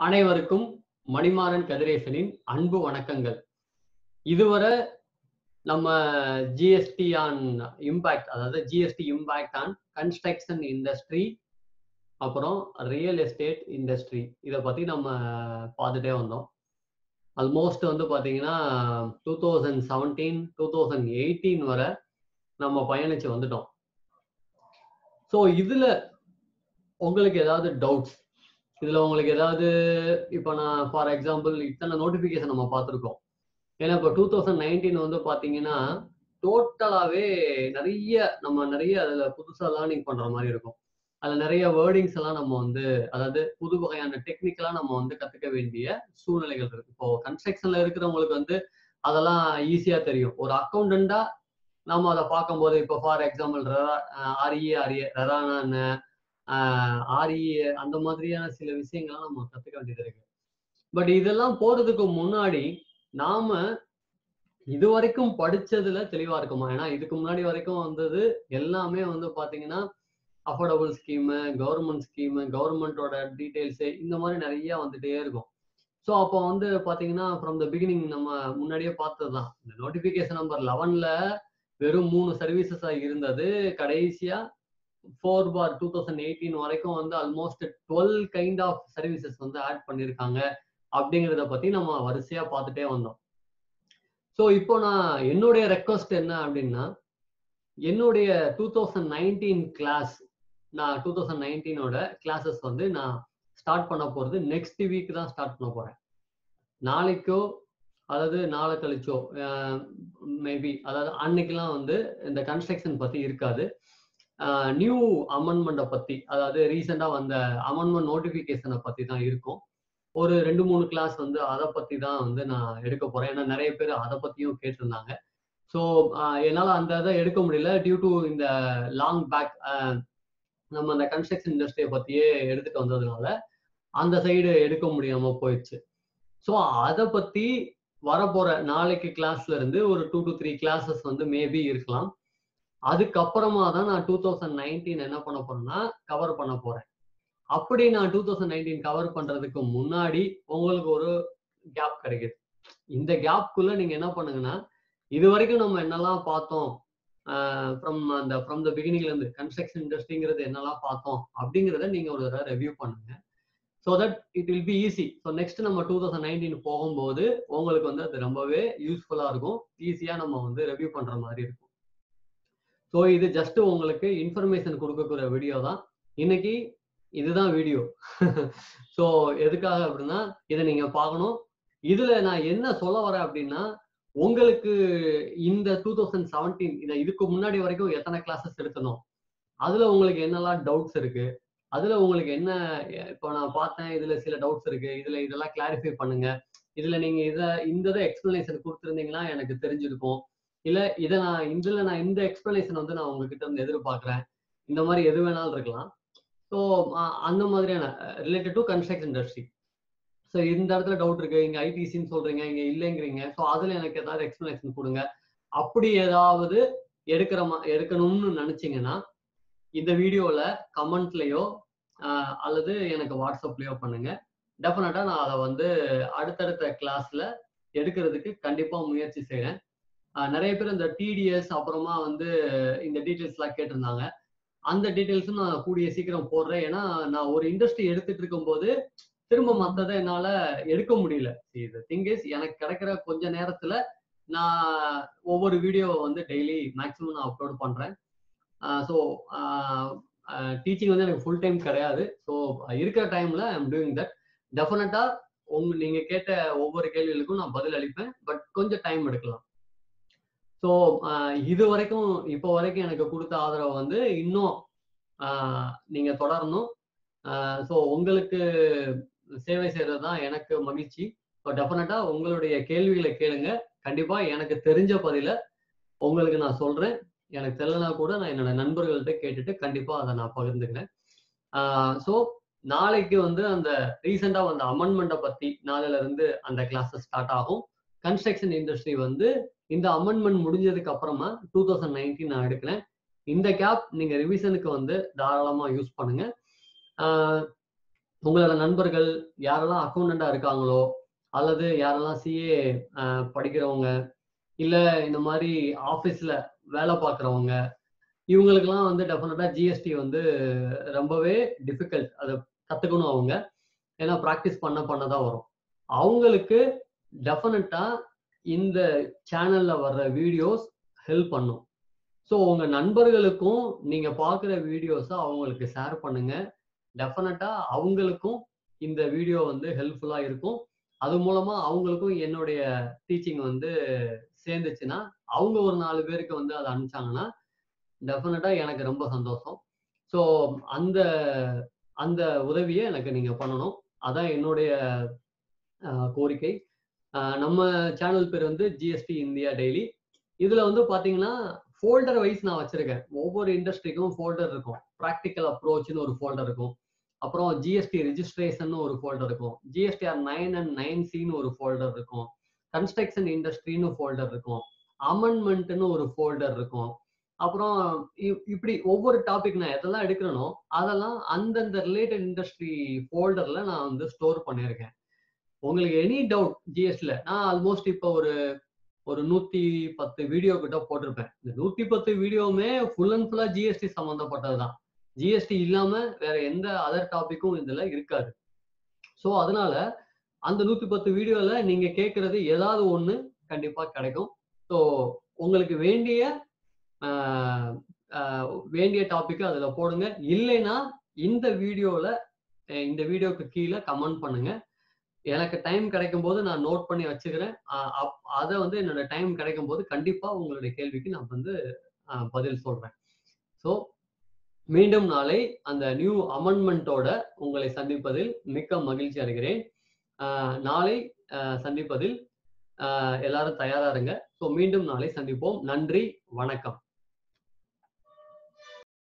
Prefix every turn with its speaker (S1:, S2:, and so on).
S1: அனைவருக்கும் மணிமாறன் கதிரேசனின் அன்பு வணக்கங்கள் இதுவரை நம்ம ஜிஎஸ்டி ஆன் இம்பாக்ட் அதாவது GST impact on construction industry அப்புறம் ரியல் எஸ்டேட் இண்டஸ்ட்ரி இதை பற்றி நம்ம பார்த்துட்டே வந்தோம் ஆல்மோஸ்ட் வந்து பார்த்தீங்கன்னா two thousand seventeen two thousand eighteen வரை நம்ம பயணிச்சு வந்துட்டோம் ஸோ இதில் உங்களுக்கு ஏதாவது டவுட்ஸ் இதுல உங்களுக்கு ஏதாவது இப்போ நான் ஃபார் எக்ஸாம்பிள் இத்தனை நோட்டிபிகேஷன் நம்ம பார்த்துருக்கோம் ஏன்னா இப்போ டூ தௌசண்ட் நைன்டீன் வந்து பார்த்தீங்கன்னா டோட்டலாகவே நிறைய நம்ம நிறைய அதில் புதுசாக லேர்னிங் பண்ணுற மாதிரி இருக்கும் அதில் நிறைய வேர்டிங்ஸ் எல்லாம் நம்ம வந்து அதாவது புது வகையான டெக்னிக்கலாக நம்ம வந்து கற்றுக்க வேண்டிய சூழ்நிலைகள் இருக்கு இப்போ கன்ஸ்ட்ரக்ஷனில் இருக்கிறவங்களுக்கு வந்து அதெல்லாம் ஈஸியாக தெரியும் ஒரு அக்கௌண்டண்டா நம்ம அதை பார்க்கும்போது இப்போ ஃபார் எக்ஸாம்பிள் ஆர்இஏ ஆர்ஏ ரெரானா என்ன ஆர்இஏ அந்த மாதிரியான சில விஷயங்கள்லாம் நம்ம கற்றுக்க வேண்டியது இருக்கு பட் இதெல்லாம் போறதுக்கு முன்னாடி நாம இது வரைக்கும் படிச்சதுல தெளிவா இருக்குமா ஏன்னா இதுக்கு முன்னாடி வரைக்கும் வந்தது எல்லாமே வந்து பாத்தீங்கன்னா அஃபோர்டபுள் ஸ்கீமு கவர்மெண்ட் ஸ்கீமு கவர்மெண்டோட டீட்டெயில்ஸு இந்த மாதிரி நிறைய வந்துட்டே இருக்கும் ஸோ அப்போ வந்து பார்த்தீங்கன்னா ஃப்ரம் த பிகினிங் நம்ம முன்னாடியே பார்த்தது தான் இந்த நோட்டிஃபிகேஷன் நம்பர் லெவனில் வெறும் மூணு சர்வீசஸாக இருந்தது கடைசியாக ஃபோர் பார் டூ தௌசண்ட் எயிட்டீன் வரைக்கும் வந்து almost twelve kind of services வந்து ஆட் பண்ணியிருக்காங்க அப்படிங்கிறத பற்றி நம்ம வரிசையாக பார்த்துட்டே வந்தோம் ஸோ இப்போ நான் என்னுடைய ரெக்வஸ்ட் என்ன அப்படின்னா என்னுடைய டூ தௌசண்ட் நைன்டீன் கிளாஸ் நான் டூ தௌசண்ட் நைன்டீனோட கிளாஸஸ் வந்து நான் ஸ்டார்ட் பண்ண போகிறது நெக்ஸ்ட் வீக் தான் ஸ்டார்ட் பண்ண போகிறேன் நாளைக்கோ அதாவது நாளை கழிச்சோ மேபி அதாவது அன்னைக்கெல்லாம் வந்து இந்த கன்ஸ்ட்ரக்ஷன் பற்றி இருக்காது நியூ அமெண்ட்மெண்ட்டை பற்றி அதாவது ரீசெண்டாக வந்த அமெண்ட்மெண்ட் நோட்டிஃபிகேஷனை பற்றி தான் இருக்கும் ஒரு ரெண்டு மூணு கிளாஸ் வந்து அதை பற்றி தான் வந்து நான் எடுக்க போகிறேன் ஏன்னா நிறைய பேர் அதை பற்றியும் கேட்டிருந்தாங்க ஸோ என்னால் அந்த இதை எடுக்க முடியல டியூ டு இந்த லாங் பேக் நம்ம அந்த கன்ஸ்ட்ரக்ஷன் இண்டஸ்ட்ரியை பற்றியே எடுத்துகிட்டு வந்ததுனால அந்த சைடு எடுக்க முடியாமல் போயிடுச்சு ஸோ அதை பற்றி வரப்போகிற நாளைக்கு கிளாஸ்ல இருந்து ஒரு டூ டு த்ரீ கிளாஸஸ் வந்து மேபி இருக்கலாம் அதுக்கப்புறமா தான் நான் டூ தௌசண்ட் நைன்டீன் என்ன பண்ண போறேன்னா கவர் பண்ண போறேன் அப்படி நான் டூ தௌசண்ட் நைன்டீன் கவர் பண்றதுக்கு முன்னாடி உங்களுக்கு ஒரு கேப் கிடைக்குது இந்த கேப்குள்ள நீங்க என்ன பண்ணுங்கன்னா இது வரைக்கும் நம்ம என்னெல்லாம் பார்த்தோம் ஃப்ரம் அந்த ஃப்ரம் த பிகினிங்ல இருந்து கன்ஸ்ட்ரக்ஷன் இண்டஸ்ட்ரிங்கிறது என்னெல்லாம் பார்த்தோம் அப்படிங்கிறத நீங்க ஒரு தடவை ரிவ்யூ பண்ணுங்க so that it will be easy so next நம்ம டூ தௌசண்ட் நைன்டீன் போகும்போது உங்களுக்கு வந்து அது ரொம்பவே யூஸ்ஃபுல்லாக இருக்கும் ஈஸியாக நம்ம வந்து ரிவ்யூ பண்ணுற மாதிரி இருக்கும் ஸோ இது ஜஸ்ட் உங்களுக்கு இன்ஃபர்மேஷன் கொடுக்கக்கூடிய வீடியோ தான் இன்னைக்கு இதுதான் வீடியோ ஸோ எதுக்காக அப்படின்னா இதை நீங்கள் பார்க்கணும் இதில் நான் என்ன சொல்ல வரேன் அப்படின்னா உங்களுக்கு இந்த டூ தௌசண்ட் செவன்டீன் இதை இதுக்கு முன்னாடி வரைக்கும் எத்தனை கிளாஸஸ் எடுத்தணும் அதில் உங்களுக்கு என்னெல்லாம் டவுட்ஸ் இருக்கு அதுல உங்களுக்கு என்ன இப்போ நான் பார்த்தேன் இதுல சில டவுட்ஸ் இருக்கு இதுல இதெல்லாம் கிளாரிஃபை பண்ணுங்க இதுல நீங்க இதை இந்த இதை எக்ஸ்பிளனேஷன் கொடுத்துருந்தீங்கன்னா எனக்கு தெரிஞ்சிருக்கும் இல்ல இதை நான் இதுல நான் இந்த எக்ஸ்பிளனேஷன் வந்து நான் உங்ககிட்ட வந்து எதிர்பார்க்குறேன் இந்த மாதிரி எது வேணாலும் இருக்கலாம் ஸோ அந்த மாதிரியான related to construction industry so இந்த இடத்துல டவுட் இருக்கு இங்க ஐடிசின்னு சொல்றீங்க இங்க இல்லைங்கிறீங்க ஸோ அதுல எனக்கு ஏதாவது எக்ஸ்பிளனேஷன் கொடுங்க அப்படி ஏதாவது எடுக்கிற மா எடுக்கணும்னு நினைச்சீங்கன்னா இந்த வீடியோல கமெண்ட்லயோ அல்லது எனக்கு வாட்ஸ்அப்லயோ பண்ணுங்க டெஃபினட்டா நான் அதை வந்து அடுத்தடுத்த கிளாஸ்ல எடுக்கிறதுக்கு கண்டிப்பா முயற்சி செய்யறேன் நிறைய பேர் இந்த டிடிஎஸ் அப்புறமா வந்து இந்த டீட்டெயில்ஸ்லாம் கேட்டிருந்தாங்க அந்த டீட்டெயில்ஸும் நான் கூடிய சீக்கிரம் போடுறேன் ஏன்னா நான் ஒரு இண்டஸ்ட்ரி எடுத்துட்டு இருக்கும்போது திரும்ப மற்றதை என்னால எடுக்க முடியல இது திங் இஸ் எனக்கு கிடைக்கிற கொஞ்ச நேரத்துல நான் ஒவ்வொரு வீடியோவை வந்து டெய்லி மேக்ஸிமம் நான் அப்லோட் பண்றேன் ஸோ டீச்சிங் வந்து எனக்கு ஃபுல் டைம் கிடையாது ஸோ இருக்கிற டைம்ல ஐம் டூயிங் தட் டெஃபினட்டா உங்க நீங்க கேட்ட ஒவ்வொரு கேள்விகளுக்கும் நான் பதில் அளிப்பேன் பட் கொஞ்சம் டைம் எடுக்கலாம் ஸோ இது வரைக்கும் இப்போ வரைக்கும் எனக்கு கொடுத்த ஆதரவை வந்து இன்னும் நீங்க தொடரணும் ஸோ உங்களுக்கு சேவை செய்யறது தான் எனக்கு மகிழ்ச்சி ஸோ டெஃபினட்டா உங்களுடைய கேள்விகளை கேளுங்க கண்டிப்பா எனக்கு தெரிஞ்ச பதில உங்களுக்கு நான் சொல்றேன் எனக்கு தெரியலனா கூட நான் என்னோட நண்பர்கள்ட்ட கேட்டுட்டு கண்டிப்பா அதை நான் பகிர்ந்துக்கிறேன் ஸோ நாளைக்கு வந்து அந்த ரீசெண்டா வந்த அமெண்ட்மெண்ட்டை பத்தி நாளையில இருந்து அந்த கிளாஸஸ் ஸ்டார்ட் ஆகும் கன்ஸ்ட்ரக்ஷன் இண்டஸ்ட்ரி வந்து இந்த அமெண்ட்மெண்ட் முடிஞ்சதுக்கு அப்புறமா டூ தௌசண்ட் நைன்டீன் நான் எடுக்கிறேன் இந்த கேப் நீங்க ரிவிஷனுக்கு வந்து தாராளமா யூஸ் பண்ணுங்க உங்களோட நண்பர்கள் யாரெல்லாம் அக்கௌண்டண்டா இருக்காங்களோ அல்லது யாரெல்லாம் சிஏ படிக்கிறவங்க இல்ல இந்த மாதிரி ஆபீஸ்ல வேலை பார்க்குறவங்க இவங்களுக்கெல்லாம் வந்து டெஃபினட்டா ஜிஎஸ்டி வந்து ரொம்பவே டிஃபிகல்ட் அதை கத்துக்கணும் அவங்க ஏன்னா ப்ராக்டிஸ் பண்ண பண்ண தான் வரும் அவங்களுக்கு டெஃபினட்டா இந்த சேனல்ல வர்ற வீடியோஸ் ஹெல்ப் பண்ணும் ஸோ உங்க நண்பர்களுக்கும் நீங்க பார்க்குற வீடியோஸை அவங்களுக்கு ஷேர் பண்ணுங்க டெஃபினட்டா அவங்களுக்கும் இந்த வீடியோ வந்து ஹெல்ப்ஃபுல்லா இருக்கும் அது மூலமா அவங்களுக்கும் என்னுடைய டீச்சிங் வந்து சேர்ந்துச்சுன்னா அவங்க ஒரு நாலு பேருக்கு வந்து அதை அனுப்பிச்சாங்கன்னா டெஃபினட்டா எனக்கு ரொம்ப சந்தோஷம் ஸோ அந்த அந்த உதவியை எனக்கு நீங்க பண்ணணும் அதான் என்னுடைய கோரிக்கை நம்ம சேனல் பேர் வந்து ஜிஎஸ்டி இந்தியா டெய்லி இதுல வந்து பாத்தீங்கன்னா ஃபோல்டர் வைஸ் நான் வச்சிருக்கேன் ஒவ்வொரு இண்டஸ்ட்ரிக்கும் ஃபோல்டர் இருக்கும் ப்ராக்டிக்கல் அப்ரோச்னு ஒரு ஃபோல்டர் இருக்கும் அப்புறம் ஜிஎஸ்டி ரிஜிஸ்ட்ரேஷன் ஒரு ஃபோல்டர் இருக்கும் ஜிஎஸ்டிஆர் நைன் அண்ட் நைன் சின்னு ஒரு ஃபோல்டர் இருக்கும் கன்ஸ்ட்ரக்ஷன் இண்டஸ்ட்ரின்னு ஃபோல்டர் இருக்கும் அமெண்ட்மெண்ட்னு ஒரு ஃபோல்டர் இருக்கும் அப்புறம் இப்படி ஒவ்வொரு டாபிக் நான் எதெல்லாம் எடுக்கிறேனோ அதெல்லாம் அந்தந்த ரிலேட்டட் இண்டஸ்ட்ரி ஃபோல்டர்ல நான் வந்து ஸ்டோர் பண்ணியிருக்கேன் உங்களுக்கு எனி டவுட் ஜிஎஸ்டில நான் ஆல்மோஸ்ட் இப்போ ஒரு ஒரு நூத்தி பத்து வீடியோ கிட்ட போட்டிருப்பேன் இந்த நூத்தி பத்து வீடியோவுமே ஃபுல் அண்ட் ஃபுல்லா ஜிஎஸ்டி சம்மந்தப்பட்டது தான் ஜிஎஸ்டி இல்லாம வேற எந்த அதர் டாபிக்கும் இதுல இருக்காது ஸோ அதனால அந்த நூத்தி பத்து வீடியோல நீங்க கேட்கறது ஏதாவது ஒண்ணு கண்டிப்பா கிடைக்கும் ஸோ உங்களுக்கு வேண்டிய வேண்டிய டாபிக் அதுல போடுங்க இல்லைன்னா இந்த வீடியோல இந்த வீடியோக்கு கீழே கமெண்ட் பண்ணுங்க எனக்கு டைம் கிடைக்கும் போது நான் நோட் பண்ணி வச்சுக்கிறேன் அதை வந்து என்னோட டைம் கிடைக்கும் போது கண்டிப்பா உங்களுடைய கேள்விக்கு நான் வந்து பதில் சொல்றேன் ஸோ மீண்டும் நாளை அந்த நியூ அமெண்ட்மெண்ட்டோட உங்களை சந்திப்பதில் மிக்க மகிழ்ச்சி அடைகிறேன் நாளை சந்திப்பதில் எல்லாரும் தயாரா இருங்க ஸோ மீண்டும் நாளை சந்திப்போம் நன்றி வணக்கம்